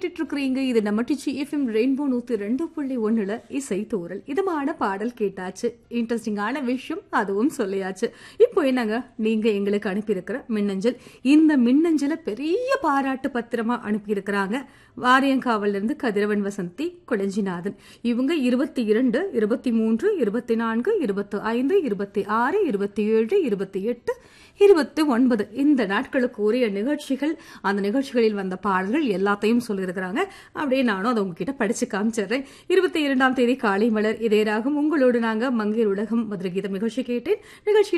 கேட்டுட்டு இருக்கிறீங்க இது நம்ம டிச்சி எஃப்எம் ரெயின்போ நூத்தி ரெண்டு புள்ளி ஒண்ணுல இசை தூரல் இதமான பாடல் கேட்டாச்சு இன்ட்ரெஸ்டிங்கான விஷயம் அதுவும் சொல்லியாச்சு இப்போ என்னங்க நீங்க எங்களுக்கு அனுப்பியிருக்கிற மின்னஞ்சல் இந்த மின்னஞ்சலை பெரிய பாராட்டு பத்திரமா அனுப்பியிருக்கிறாங்க வாரியங்காவல்ல இருந்து கதிரவன் வசந்தி கொளஞ்சிநாதன் இவங்க இருபத்தி இரண்டு இருபத்தி மூன்று இருபத்தி நான்கு இருபத்தி ஐந்து இருபத்தி ஆறு இருபத்தி ஏழு இருபத்தி எட்டு இருபத்தி ஒன்பது இந்த நாட்களுக்கு உரிய நிகழ்ச்சிகள் அந்த நிகழ்ச்சிகளில் வந்த பாடல்கள் எல்லாத்தையும் சொல்லியிருக்கிறாங்க அப்படியே நானும் அதை உங்ககிட்ட படிச்சு காமிச்சிடுறேன் இருபத்தி இரண்டாம் தேதி காலை மலர் இதே ராகம் உங்களோடு நாங்க மங்கையர் உலகம் மதுரை கீதம் நிகழ்ச்சி கேட்டேன் நிகழ்ச்சி